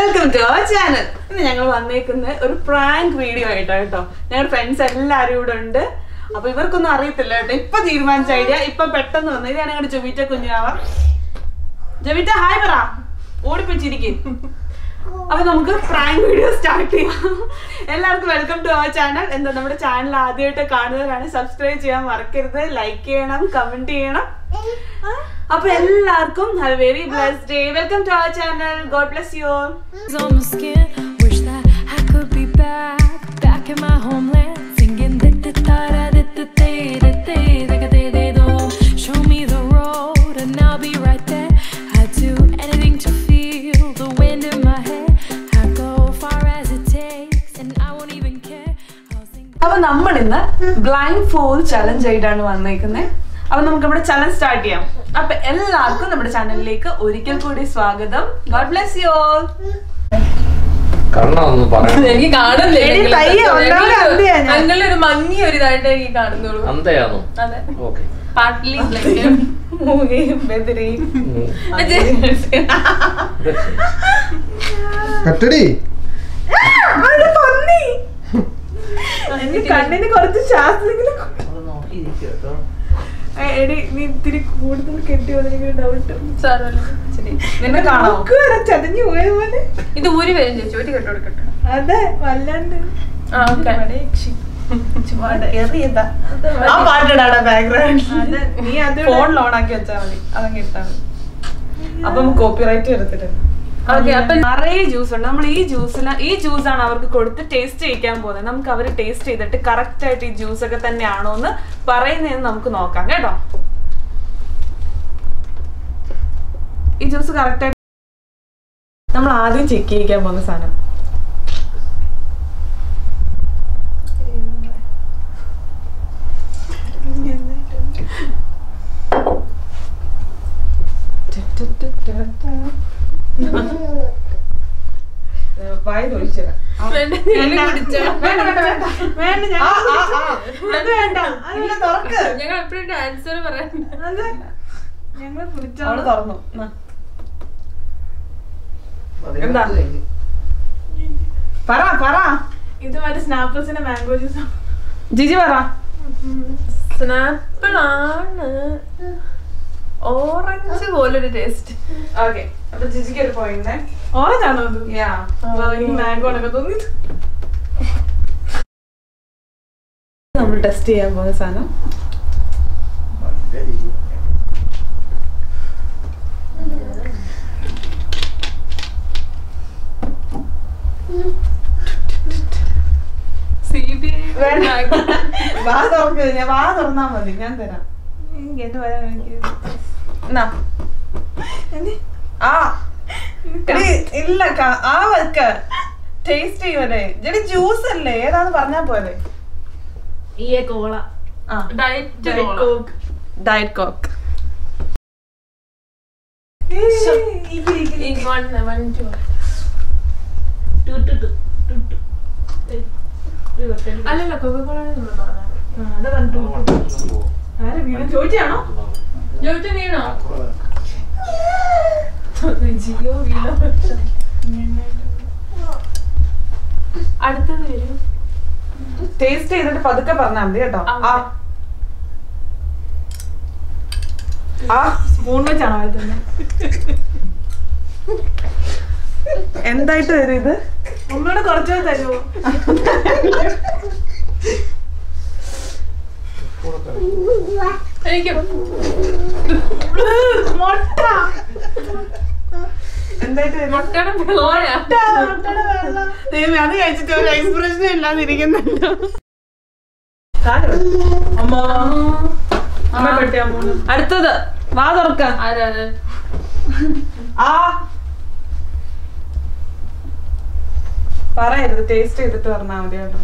Welcome to our channel ഇന്ന് ഞങ്ങൾ വന്നേക്കുന്ന ഒരു പ്രാങ്ക് വീഡിയോ ആയിട്ടോ കേട്ടോ ഞങ്ങളുടെ ഫ്രണ്ട്സ് എല്ലാവരും ഇവിടെ ഉണ്ട് അപ്പൊ ഇവർക്കൊന്നും അറിയത്തില്ല കേട്ടോ ഇപ്പൊ തീരുമാനിച്ച ഐഡിയ ഇപ്പൊ പെട്ടെന്ന് വന്നു ഇതാണ് ഞങ്ങളുടെ ജൊവിറ്റ കുഞ്ഞാവ ജൊവിറ്റ ഹായ് പറ ഓടിപ്പിച്ചിരിക്കും അപ്പൊ നമുക്ക് പ്രാങ്ക് വീഡിയോ സ്റ്റാർട്ട് ചെയ്യാം എല്ലാവർക്കും വെൽക്കം ടു അവർ ചാനൽ എന്താ നമ്മുടെ ചാനൽ ആദ്യമായിട്ട് കാണുന്നവരാണ് സബ്സ്ക്രൈബ് ചെയ്യാൻ മറക്കരുത് ലൈക്ക് ചെയ്യണം കമന്റ് ചെയ്യണം അപ്പൊ എല്ലാവർക്കും have very blessed day welcome to our channel God bless you all on my skin. Wish that I could be back, back in my homeland, singing da da da da da da da da da da da da da. Show me the road, and I'll be right there. I'd do anything to feel the wind in my hair. I'd go far as it takes, and I won't even care. I'll sing. അപ്പൊ നമ്മൾ ഇന്ന് blind fall challenge ആയിട്ടാണ് വന്നേക്കുന്നത് അപ്പൊ നമുക്ക് നമ്മുടെ challenge start ചെയ്യാം അപ്പൊ എല്ലാവർക്കും നമ്മുടെ ചാനലിലേക്ക് ഒരിക്കൽ കൂടി സ്വാഗതം ഗോഡ് ബ്ലെസ് യു ഓൾ കണ്ണൊന്നും പറയാം എനിക്ക് കാണുന്നില്ല എടി, പയ്യെ ഒന്നാമത് അന്തിയാ ഞാൻ. അങ്ങനെ ഒരു മങ്ങിയ ഒരു ഇതായിട്ട് എനിക്ക് കാണുന്നുള്ളൂ അന്തയാണോ അതെ ഓക്കെ പാർട്ട്ലി മൂങ്ങയും ബെതിരിയും കട്ടടി അത് പന്നി എനിക്ക് കണ്ണിന് കുറച്ച് ശ്വാസമെങ്കിലും ഏ, എടി നീ ഇത്തിരി കൂടുതൽ കെട്ടി വന്നിരിക്കുന്ന ഡൗട്ട് നിന്നെ കാണാം വരെ ചതഞ്ഞു പോയ പോലെ ഇത് ഊരി വരും ചേച്ചി ഒരു കെട്ടോ എടുക്കട്ടെ അതെ വല്ലാണ്ട് ആ ഓക്കെ എറിയതാ ആ പാട്ടിടാടാ ബാക്ക്ഗ്രൗണ്ട് നീ അത് ഫോണിൽ ഓൺ ആക്കി വെച്ചാൽ മതി അതങ്ങ് ഇട്ടാ മതി അപ്പം കോപ്പിറൈറ്റ് എടുത്തിട്ട് ഓക്കെ അപ്പൊ നിറയെ ജ്യൂസ് ഉണ്ട് നമ്മൾ ഈ ജ്യൂസിന് ഈ ജ്യൂസ് ആണ് അവർക്ക് കൊടുത്ത് ടേസ്റ്റ് ചെയ്യിക്കാൻ പോകുന്നത് നമുക്ക് അവർ ടേസ്റ്റ് ചെയ്തിട്ട് കറക്റ്റ് ആയിട്ട് ഈ ജ്യൂസ് ഒക്കെ തന്നെയാണോ എന്ന് പറയുന്നതെന്ന് നമുക്ക് നോക്കാം കേട്ടോ ഈ ജ്യൂസ് കറക്റ്റ് ആയിട്ട് നമ്മൾ ആദ്യം ചെക്ക് ചെയ്യിക്കാൻ പോകുന്ന സാധനം വായ തൊഴിച്ചില്ല വേണ്ട, ഞാൻ കുടിച്ചോ? വേണ്ട വേണ്ട വേണ്ട വേണ്ട ഞാൻ അത് വേണ്ട അതില്ല തുറക്ക് ഞങ്ങൾ എപ്പോഴും ആൻസർ പറയാൻ അത് ഞങ്ങൾ കുടിച്ചോ അവള് തുറന്നു എന്നാ. എന്താ പറ പറ ഇത് മറ്റേ സ്നാപ്പേഴ്സിന്റെ മാംഗോ ജ്യൂസ് ജിജി പറ സ്നാപ്പിളാണ് ഓറഞ്ച് പോലൊരു ടേസ്റ്റ് ഓക്കെ അപ്പൊ ജിജിക്ക് ഒരു പോയിന്റ് ഓറഞ്ച് ആണോ അത് യാ എനിക്ക് മാംഗോ ആണൊക്കെ തോന്നി നമ്മൾ ടെസ്റ്റ് ചെയ്യാൻ പോകുന്ന സാധനം സി ബി വാ തുറക്ക് ഞാൻ വാ തുറന്നാ മതി ഞാൻ തരാം എനിക്ക് എന്റെ വരാൻ എനിക്ക് എന്നാ ആ എടി, ഇല്ല ക- ആ വെക്ക ടേസ്റ്റ് ചെയ്യുമല്ലേ ജെടി ജ്യൂസ് അല്ലേ ഏതാന്ന് പറഞ്ഞാ പോലെ ഈ കോള ആ ഡയറ്റ് കോക്ക് ഡയറ്റ് കോക്ക് അല്ലല്ല കൊക്കോള ആരെ വീണു ചോദിച്ചാണോ ജോയിറ്റ് വീണോ ജിയോ വീണോ അടുത്തത് വരും ടേസ്റ്റ് ചെയ്തിട്ട് പതുക്കെ പറഞ്ഞാ മതി കേട്ടോ ആ, ആ ആ സ്പൂൺ വെച്ചാണോ വരുന്നത് എന്തായിട്ട് വരും ഇത് ഒന്നുകൂടെ കുറച്ച് തരുമോ എനിക്ക് മുട്ട എന്തായിട്ട് വരും മുട്ടയുടെ പോരാ മുട്ടയുടെ വെള്ളം ദൈവമേ അത് കഴിച്ചിട്ട് ഒരു എക്സ്പ്രഷൻ ഇല്ലാതിരിക്കുന്നുണ്ടോ അമ്മ അമ്മ പെട്ടി അമ്മ അടുത്തത് വാ തുറക്ക ആരാത് ആ പറയരുത് ടേസ്റ്റ് ചെയ്തിട്ട് പറഞ്ഞാ മതി കേട്ടോ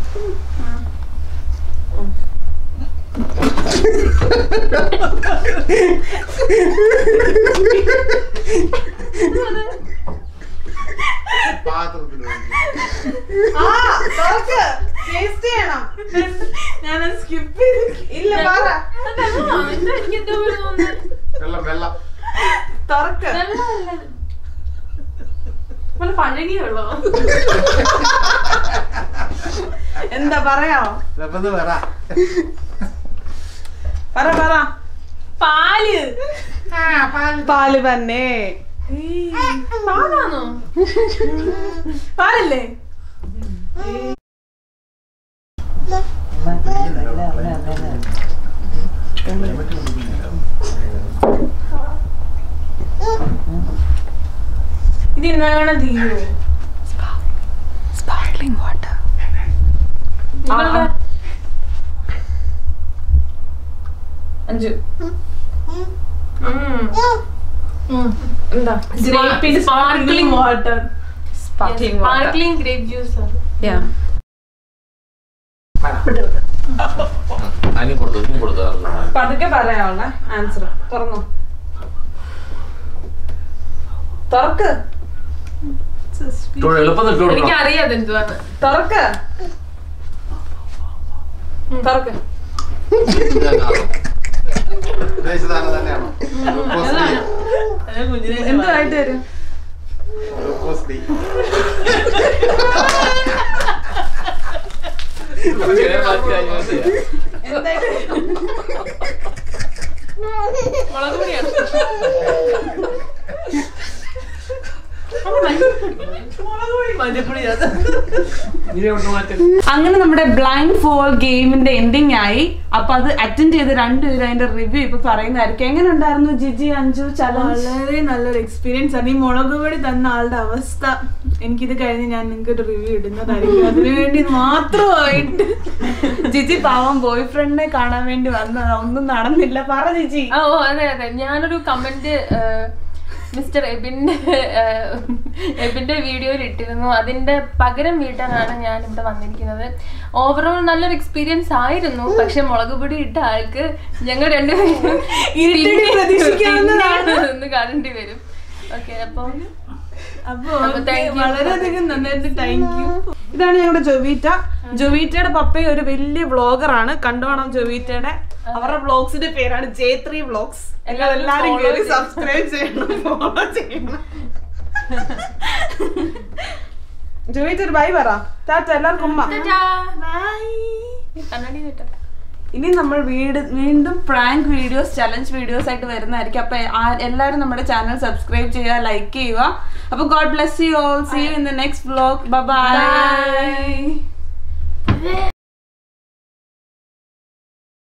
ആ തുറക്ക് ടേസ്റ്റ് ചെയ്യണം ഞാൻ സ്കിപ്പ് ചെയ്ത് ഇല്ല പറ എനിക്ക് എന്തോ പോലെ തോന്നുന്നു വെള്ളം വെള്ളം തുറക്ക് വെള്ളമല്ല. നമ്മള് പഴകിയുള്ളോ എന്താ പറയാമോ ഇതൊന്ന് പറ പറ പറ പാല് പാല് തന്നെ പാലാണോ പാലല്ലേ ഇത് എന്നാണ് തീരുവോ Sparkling water. നിങ്ങളുടെ അഞ്ചു എന്താ ഗ്രേപ്പിന്റെ sparkling water sparkling sparkling grape juice Yeah. അതിന് കൊടുത്തു ഇതിന് കൊടുത്തു പതുക്കെ പറയാവുള്ള ആൻസർ തുറന്നു തുറക്ക് എളുപ്പത്തിൽ ഇട്ട് എനിക്ക് കൊടുക്കണം അറിയാം എന്തുവാന്ന് തുറക്ക് തുറക്ക് ഉദ്ദേശിച്ചതാണ് തന്നെയാണോ ഗ്ലൂക്കോസ് ഡി എന്തുമായിട്ട് വരും ഗ്ലൂക്കോസ് ഡി എന്തായിട്ട് മുളക് പൊടിയാണ് അങ്ങനെ നമ്മുടെ ബ്ലൈൻഡ് ഫോൾ ഗെയിമിന്റെ എൻഡിങ് ആയി അപ്പൊ അത് അറ്റൻഡ് ചെയ്ത് രണ്ടുപേരും അതിന്റെ റിവ്യൂ ഇപ്പൊ പറയുന്നതായിരിക്കും എങ്ങനെ ഉണ്ടായിരുന്നു ജിജി അഞ്ചു ചലഞ്ച് വളരെ നല്ലൊരു എക്സ്പീരിയൻസ് ആണ് ഈ മുളക് പൊടി തന്ന ആളുടെ അവസ്ഥ എനിക്കിത് കഴിഞ്ഞ് ഞാൻ നിങ്ങൾക്ക് ഒരു റിവ്യൂ ഇടുന്നതായിരിക്കും അതിനുവേണ്ടി മാത്രമായിട്ട് ജിജി പാവം ബോയ് ഫ്രണ്ടിനെ കാണാൻ വേണ്ടി വന്നതാ ഒന്നും നടന്നില്ല പറ ജിജി ആ, ഓ അതെ അതെ ഞാനൊരു കമന്റ് മിസ്റ്റർ എബിന്റെ ഏഹ്, എബിന്റെ വീഡിയോയിൽ ഇട്ടിരുന്നു അതിന്റെ പകരം വീട്ടാനാണ് ഞാൻ ഇവിടെ വന്നിരിക്കുന്നത് ഓവറോൾ നല്ലൊരു എക്സ്പീരിയൻസ് ആയിരുന്നു പക്ഷെ മുളക് പൊടി ഇട്ട ആൾക്ക് ഞങ്ങൾ രണ്ടുപേരും ഇരുട്ടടി പ്രതീക്ഷിക്കാവുന്നതാണ്. പിന്നെയാണ് എന്ന് കാണേണ്ടി വരും ഓക്കെ അപ്പം അപ്പൊ അപ്പൊ thank you. വളരെയധികം നന്നായിട്ട് താങ്ക് യു ഇതാണ് ഞങ്ങളുടെ ജൊവീറ്റ ജൊവീറ്റയുടെ പപ്പയും ഒരു വലിയ വ്ളോഗറാണ് കണ്ടുവേണം ജൊവീറ്റയുടെ അവരുടെ വ്ളോഗ്സിന്റെ പേരാണ് ജെ ത്രീ വ്ളോഗ്സ് എല്ലാവരും എല്ലാരും follow കയറി ചെയ്യണം. സബ്സ്ക്രൈബ് ചെയ്യണം ഫോളോ ചെയ്യണം ജൊവീറ്റ ഒരു ബൈ പറ ടാറ്റ എല്ലാവർക്കും ഉമ്മ കണ്ണാടി കേട്ടോ ഇനി നമ്മൾ വീട് വീണ്ടും പ്രാങ്ക് വീഡിയോസ് ചലഞ്ച് വീഡിയോസ് ആയിട്ട് വരുന്നതായിരിക്കും അപ്പൊ ആ- എല്ലാവരും നമ്മുടെ ചാനൽ സബ്സ്ക്രൈബ് ചെയ്യുക ലൈക്ക് ചെയ്യുക അപ്പൊ God bless you all see you in the next vlog by